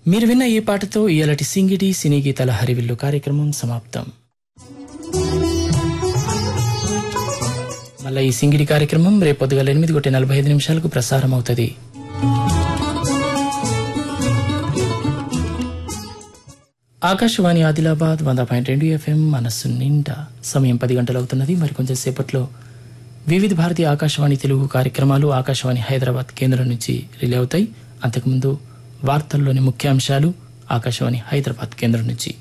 మీరు విన్న ఈ పాటతో ఇయలటి సింగిడి సినీ గీతాల హరివిల్లు కార్యక్రమం సమాప్తం మళ్ళీ ఈ సింగిడి కార్యక్రమం రేపు పొద్దుగల ఎనిమిది కొట్టి నలభై ఐదు నిమిషాలకు ప్రసారం అవుతుంది ఆకాశవాణి ఆదిలాబాద్ వంద పాయింట్ రెండు ఎఫ్ఎం మనస్సు నిండా సమయం పది గంటలు అవుతున్నది మరి కొంచెం సేపట్లో వివిధ భారతి ఆకాశవాణి తెలుగు కార్యక్రమాలు ఆకాశవాణి హైదరాబాద్ కేంద్రం నుంచి రిలే అవుతాయి అంతకుముందు వార్తల్లోని ముఖ్యాంశాలు ఆకాశవాణి హైదరాబాద్ కేంద్రం నుంచి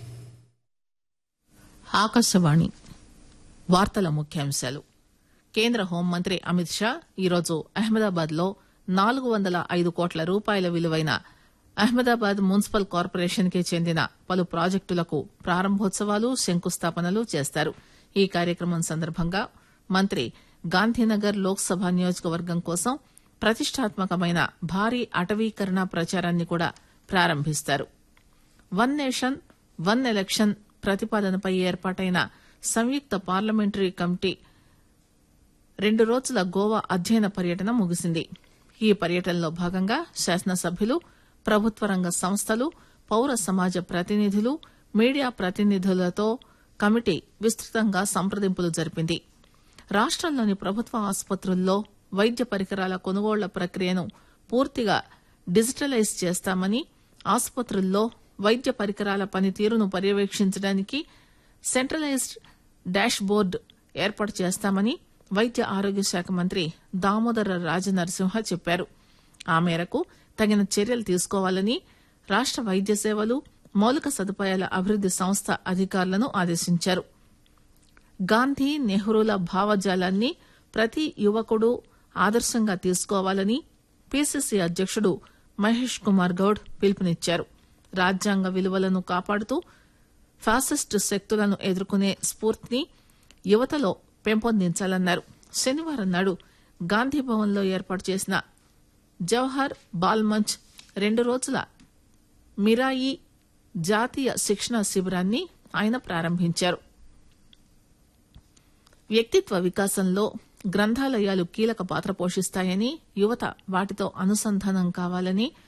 ఆకాశవాణి వార్తల ముఖ్యాంశాలు కేంద్ర హోంమంత్రి అమిత్ షా ఈరోజు అహ్మదాబాద్ లో నాలుగు వందల ఐదు కోట్ల రూపాయల విలువైన అహ్మదాబాద్ మున్సిపల్ కార్పొరేషన్ కి చెందిన పలు ప్రాజెక్టులకు ప్రారంభోత్సవాలు శంకుస్థాపనలు చేస్తారు ఈ కార్యక్రమం సందర్భంగా మంత్రి గాంధీనగర్ లోక్సభ నియోజకవర్గం కోసం ప్రతిష్టాత్మకమైన భారీ అటవీకరణ ప్రచారాన్ని కూడా ప్రారంభిస్తారు వన్ నేషన్ వన్ ఎలక్షన్ ప్రతిపాదనపై ఏర్పాటైన సంయుక్త పార్లమెంటరీ కమిటీ రెండు రోజుల గోవా అధ్యయన పర్యటన ముగిసింది ఈ పర్యటనలో భాగంగా శాసనసభ్యులు ప్రభుత్వ రంగ సంస్థలు పౌర సమాజ ప్రతినిధులు మీడియా ప్రతినిధులతో కమిటీ విస్తృతంగా సంప్రదింపులు జరిపింది రాష్టంలోని ప్రభుత్వ ఆసుపత్రుల్లో వైద్య పరికరాల కొనుగోళ్ల ప్రక్రియను పూర్తిగా డిజిటలైజ్ చేస్తామని ఆసుపత్రుల్లో వైద్య పరికరాల పనితీరును పర్యవేక్షించడానికి సెంట్రలైజ్డ్ డాష్ బోర్డు ఏర్పాటు చేస్తామని వైద్య ఆరోగ్య శాఖ మంత్రి దామోదర రాజనరసింహ చెప్పారు ఆ మేరకు తగిన చర్యలు తీసుకోవాలని రాష్ట వైద్య సేవలు మౌలిక సదుపాయాల అభివృద్ది సంస్థ అధికారులను ఆదేశించారు గాంధీ నెహ్రూల భావజాలాన్ని ప్రతి యువకుడు ఆదర్శంగా తీసుకోవాలని పిసిసి అధ్యకుడు మహేష్ కుమార్ గౌడ్ పిలుపునిచ్చారు రాజ్యాంగ విలువలను కాపాడుతూ ఫాసిస్టు శక్తులను ఎదుర్కొనే స్ఫూర్తిని యువతలో పెంపొందించాలన్నారు శనివారం నాడు గాంధీ భవన్లో ఏర్పాటు చేసిన జవహర్ బాల్ మంచ్ రెండు రోజుల మిరాయి జాతీయ శిక్షణ శిబిరాన్ని ఆయన ప్రారంభించారు వ్యక్తిత్వ వికాసంలో గ్రంథాలయాలు కీలక పాత్ర పోషిస్తాయని యువత వాటితో అనుసంధానం కావాలని